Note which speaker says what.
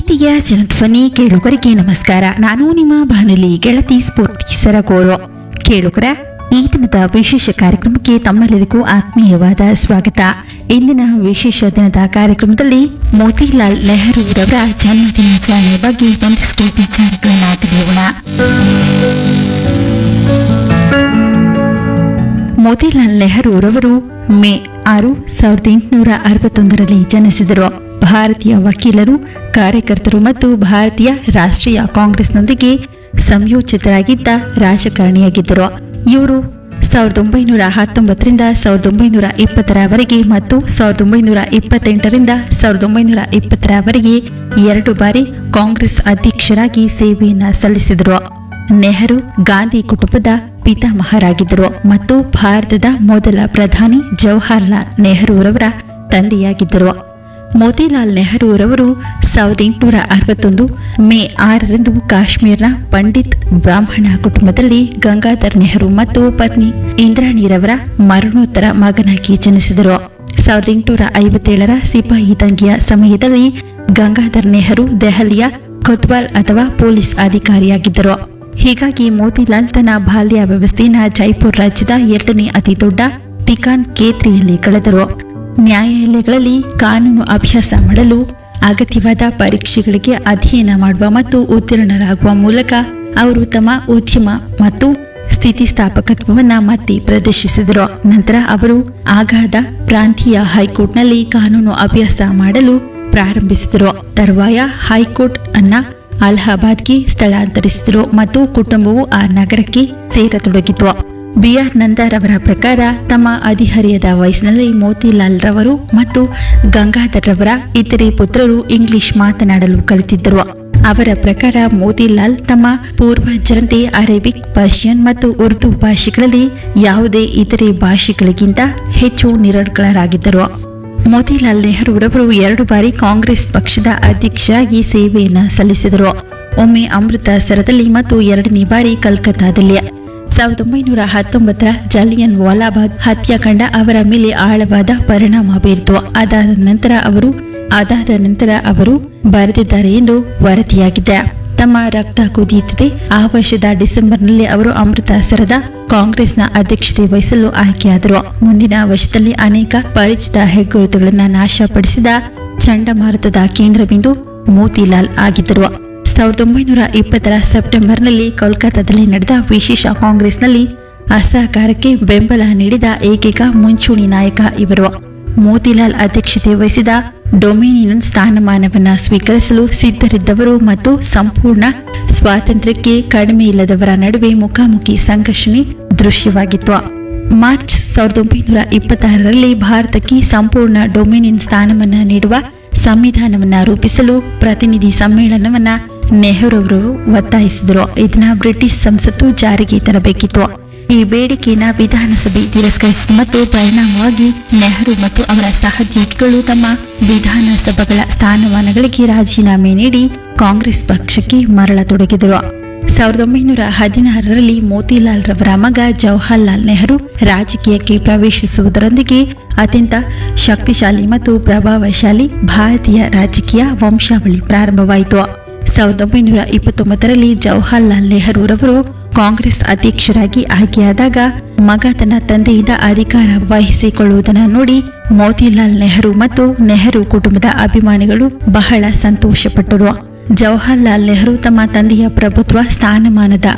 Speaker 1: ಪ್ರೀತಿಯ ಜನಧ್ವನಿ ಕೇಳುಗರಿಗೆ ನಮಸ್ಕಾರ ನಾನು ನಿಮ್ಮ ಬಾನುಲಿ ಗೆಳತಿ ಸ್ಫೂರ್ತಿ ಸರಗೂರು ಕೇಳುಗರ ಈ ದಿನದ ವಿಶೇಷ ಕಾರ್ಯಕ್ರಮಕ್ಕೆ ತಮ್ಮೆಲ್ಲರಿಗೂ ಆತ್ಮೀಯವಾದ ಸ್ವಾಗತ ಇಂದಿನ ವಿಶೇಷ ದಿನದ ಕಾರ್ಯಕ್ರಮದಲ್ಲಿ ಮೋತಿಲಾಲ್ ನೆಹರೂರವರ ಜನ್ಮ ದಿನಾಚರಣೆ ಬಗ್ಗೆ ಒಂದಷ್ಟು ವಿಚಾರಗಳನ್ನು ತಿಳಿಯೋಣ ಮೋತಿಲಾಲ್ ನೆಹರೂರವರು ಮೇ ಆರು ಸಾವಿರದ ಎಂಟುನೂರ ಅರವತ್ತೊಂದರಲ್ಲಿ ಜನಿಸಿದರು ಭಾರತೀಯ ವಕೀಲರು ಕಾರ್ಯಕರ್ತರು ಮತ್ತು ಭಾರತೀಯ ರಾಷ್ಟ್ರೀಯ ಕಾಂಗ್ರೆಸ್ನೊಂದಿಗೆ ಸಂಯೋಜಿತರಾಗಿದ್ದ ರಾಜಕಾರಣಿಯಾಗಿದ್ದರು ಇವರು ಸಾವಿರದ ಒಂಬೈನೂರ ಹತ್ತೊಂಬತ್ತರಿಂದ ಸಾವಿರದ ಒಂಬೈನೂರ ಇಪ್ಪತ್ತರವರೆಗೆ ಮತ್ತು ಸಾವಿರದ ಒಂಬೈನೂರ ಇಪ್ಪತ್ತೆಂಟರಿಂದ ಸಾವಿರದ ಒಂಬೈನೂರ ಇಪ್ಪತ್ತರವರೆಗೆ ಎರಡು ಬಾರಿ ಕಾಂಗ್ರೆಸ್ ಅಧ್ಯಕ್ಷರಾಗಿ ಸೇವೆಯನ್ನು ಸಲ್ಲಿಸಿದರು ನೆಹರು ಗಾಂಧಿ ಕುಟುಂಬದ ಪಿತಾಮಹರಾಗಿದ್ದರು ಮತ್ತು ಭಾರತದ ಮೊದಲ ಪ್ರಧಾನಿ ಜವಾಹರ್ಲಾಲ್ ನೆಹರೂರವರ ತಂದೆಯಾಗಿದ್ದರು ಮೋತಿಲಾಲ್ ನೆಹರೂರವರು ಸಾವಿರದ ಎಂಟುನೂರ ಅರವತ್ತೊಂದು ಮೇ ಆರರಂದು ಕಾಶ್ಮೀರ್ನ ಪಂಡಿತ್ ಬ್ರಾಹ್ಮಣ ಕುಟುಂಬದಲ್ಲಿ ಗಂಗಾಧರ್ ನೆಹರು ಮತ್ತು ಪತ್ನಿ ಇಂದ್ರಾಣಿರವರ ಮರಣೋತ್ತರ ಮಗನಾಗಿ ಜನಿಸಿದರು ಸಾವಿರದ ಎಂಟುನೂರ ಐವತ್ತೇಳರ ಸಿಪಾಯಿ ದಂಗೆಯ ಸಮಯದಲ್ಲಿ ಗಂಗಾಧರ್ ನೆಹರು ದೆಹಲಿಯ ಕೊತ್ವಾಲ್ ಅಥವಾ ಪೊಲೀಸ್ ಅಧಿಕಾರಿಯಾಗಿದ್ದರು ಹೀಗಾಗಿ ಮೋತಿಲಾಲ್ ತನ್ನ ಬಾಲ್ಯ ವ್ಯವಸ್ಥೆಯನ್ನು ಜೈಪುರ್ ರಾಜ್ಯದ ಎರಡನೇ ಅತಿ ದೊಡ್ಡ ಟಿಕಾನ್ ಕೇತ್ರಿಯಲ್ಲಿ ಕಳೆದರು ನ್ಯಾಯಾಲಯಗಳಲ್ಲಿ ಕಾನೂನು ಅಭ್ಯಾಸ ಮಾಡಲು ಅಗತ್ಯವಾದ ಪರೀಕ್ಷೆಗಳಿಗೆ ಅಧ್ಯಯನ ಮಾಡುವ ಮತ್ತು ಉತ್ತೀರ್ಣರಾಗುವ ಮೂಲಕ ಅವರು ತಮ್ಮ ಉದ್ಯಮ ಮತ್ತು ಸ್ಥಿತಿಸ್ಥಾಪಕತ್ವವನ್ನು ಮತ್ತೆ ಪ್ರದರ್ಶಿಸಿದರು ನಂತರ ಅವರು ಆಗಾದ ಪ್ರಾಂತೀಯ ಹೈಕೋರ್ಟ್ನಲ್ಲಿ ಕಾನೂನು ಅಭ್ಯಾಸ ಮಾಡಲು ಪ್ರಾರಂಭಿಸಿದರು ತರುವಾಯ ಹೈಕೋರ್ಟ್ ಅನ್ನ ಅಲಹಾಬಾದ್ಗೆ ಸ್ಥಳಾಂತರಿಸಿದರು ಮತ್ತು ಕುಟುಂಬವು ಆ ನಗರಕ್ಕೆ ಸೇರತೊಡಗಿತು ಬಿ ಆರ್ ನಂದರ್ ಅವರ ಪ್ರಕಾರ ತಮ್ಮ ಹದಿಹರೆಯದ ವಯಸ್ಸಿನಲ್ಲಿ ಮೋತಿಲಾಲ್ ರವರು ಮತ್ತು ಗಂಗಾಧರ್ ರವರ ಇತರೆ ಪುತ್ರರು ಇಂಗ್ಲಿಷ್ ಮಾತನಾಡಲು ಕಲಿತಿದ್ದರು ಅವರ ಪ್ರಕಾರ ಮೋತಿಲಾಲ್ ತಮ್ಮ ಪೂರ್ವಜರಂತೆ ಅರೇಬಿಕ್ ಪರ್ಷಿಯನ್ ಮತ್ತು ಉರ್ದು ಭಾಷೆಗಳಲ್ಲಿ ಯಾವುದೇ ಇತರೆ ಭಾಷೆಗಳಿಗಿಂತ ಹೆಚ್ಚು ನಿರರ್ಗಳರಾಗಿದ್ದರು ಮೋತಿಲಾಲ್ ನೆಹರೂರವರು ಎರಡು ಬಾರಿ ಕಾಂಗ್ರೆಸ್ ಪಕ್ಷದ ಅಧ್ಯಕ್ಷರಾಗಿ ಸೇವೆಯನ್ನು ಸಲ್ಲಿಸಿದರು ಒಮ್ಮೆ ಅಮೃತಸರದಲ್ಲಿ ಮತ್ತು ಎರಡನೇ ಬಾರಿ ಕಲ್ಕತ್ತಾದಲ್ಲಿ ಸಾವಿರದ ಒಂಬೈನೂರ ಹತ್ತೊಂಬತ್ತರ ಜಲಿಯನ್ ವಾಲಾಬಾಗ್ ಹತ್ಯಾಕಾಂಡ ಅವರ ಮೇಲೆ ಆಳವಾದ ಪರಿಣಾಮ ಬೀರಿತು ಅದಾದ ನಂತರ ಅವರು ಅದಾದ ನಂತರ ಅವರು ಬರೆದಿದ್ದಾರೆ ಎಂದು ವರದಿಯಾಗಿದೆ ತಮ್ಮ ರಕ್ತ ಕುದಿಯುತ್ತಿದೆ ಆ ವರ್ಷದ ಡಿಸೆಂಬರ್ನಲ್ಲಿ ಅವರು ಅಮೃತಸರದ ಕಾಂಗ್ರೆಸ್ನ ಅಧ್ಯಕ್ಷತೆ ವಹಿಸಲು ಆಯ್ಕೆಯಾದರು ಮುಂದಿನ ವರ್ಷದಲ್ಲಿ ಅನೇಕ ಪರಿಚಿತ ಹೆಗ್ಗುರುತುಗಳನ್ನು ನಾಶಪಡಿಸಿದ ಚಂಡಮಾರುತದ ಕೇಂದ್ರಬಿಂದು ಮೋತಿಲಾಲ್ ಆಗಿದ್ದರು ಸಾವಿರದ ಒಂಬೈನೂರ ಇಪ್ಪತ್ತರ ಸೆಪ್ಟೆಂಬರ್ನಲ್ಲಿ ಕೋಲ್ಕತ್ತಾದಲ್ಲಿ ನಡೆದ ವಿಶೇಷ ಕಾಂಗ್ರೆಸ್ನಲ್ಲಿ ಅಸಹಕಾರಕ್ಕೆ ಬೆಂಬಲ ನೀಡಿದ ಏಕೈಕ ಮುಂಚೂಣಿ ನಾಯಕ ಇವರು ಮೋತಿಲಾಲ್ ಅಧ್ಯಕ್ಷತೆ ವಹಿಸಿದ ಡೊಮಿನಿಯನ್ ಸ್ಥಾನಮಾನವನ್ನು ಸ್ವೀಕರಿಸಲು ಸಿದ್ಧರಿದ್ದವರು ಮತ್ತು ಸಂಪೂರ್ಣ ಸ್ವಾತಂತ್ರ್ಯಕ್ಕೆ ಕಡಿಮೆ ಇಲ್ಲದವರ ನಡುವೆ ಮುಖಾಮುಖಿ ಸಂಘರ್ಷಣೆ ದೃಶ್ಯವಾಗಿತ್ತು ಮಾರ್ಚ್ ಸಾವಿರದ ಒಂಬೈನೂರ ಇಪ್ಪತ್ತಾರರಲ್ಲಿ ಭಾರತಕ್ಕೆ ಸಂಪೂರ್ಣ ಡೊಮಿನಿಯನ್ ಸ್ಥಾನವನ್ನು ನೀಡುವ ಸಂವಿಧಾನವನ್ನ ರೂಪಿಸಲು ಪ್ರತಿನಿಧಿ ಸಮ್ಮೇಳನವನ್ನ ನೆಹರು ಅವರು ಒತ್ತಾಯಿಸಿದರು ಇದನ್ನ ಬ್ರಿಟಿಷ್ ಸಂಸತ್ತು ಜಾರಿಗೆ ತರಬೇಕಿತ್ತು ಈ ಬೇಡಿಕೆಯನ್ನು ವಿಧಾನಸಭೆ ತಿರಸ್ಕರಿಸಿತು ಮತ್ತು ಪರಿಣಾಮವಾಗಿ ನೆಹರು ಮತ್ತು ಅವರ ಸಹೋದ್ಯೋಗಿಗಳು ತಮ್ಮ ವಿಧಾನಸಭೆಗಳ ಸ್ಥಾನಮಾನಗಳಿಗೆ ರಾಜೀನಾಮೆ ನೀಡಿ ಕಾಂಗ್ರೆಸ್ ಪಕ್ಷಕ್ಕೆ ಮರಳತೊಡಗಿದರು ಸಾವಿರದ ಒಂಬೈನೂರ ಹದಿನಾರರಲ್ಲಿ ಮೋತಿಲಾಲ್ ರವರ ಮಗ ಜವಾಹರ್ಲಾಲ್ ನೆಹರು ರಾಜಕೀಯಕ್ಕೆ ಪ್ರವೇಶಿಸುವುದರೊಂದಿಗೆ ಅತ್ಯಂತ ಶಕ್ತಿಶಾಲಿ ಮತ್ತು ಪ್ರಭಾವಶಾಲಿ ಭಾರತೀಯ ರಾಜಕೀಯ ವಂಶಾವಳಿ ಪ್ರಾರಂಭವಾಯಿತು ಸಾವಿರದ ಒಂಬೈನೂರ ಇಪ್ಪತ್ತೊಂಬತ್ತರಲ್ಲಿ ಜವಾಹರ್ಲಾಲ್ ನೆಹರೂರವರು ಕಾಂಗ್ರೆಸ್ ಅಧ್ಯಕ್ಷರಾಗಿ ಆಯ್ಕೆಯಾದಾಗ ಮಗ ತನ್ನ ತಂದೆಯಿಂದ ಅಧಿಕಾರ ವಹಿಸಿಕೊಳ್ಳುವುದನ್ನು ನೋಡಿ ಮೋತಿಲಾಲ್ ನೆಹರು ಮತ್ತು ನೆಹರು ಕುಟುಂಬದ ಅಭಿಮಾನಿಗಳು ಬಹಳ ಸಂತೋಷಪಟ್ಟರು ಜವಾಹರ್ಲಾಲ್ ನೆಹರು ತಮ್ಮ ತಂದೆಯ ಪ್ರಭುತ್ವ ಸ್ಥಾನಮಾನದ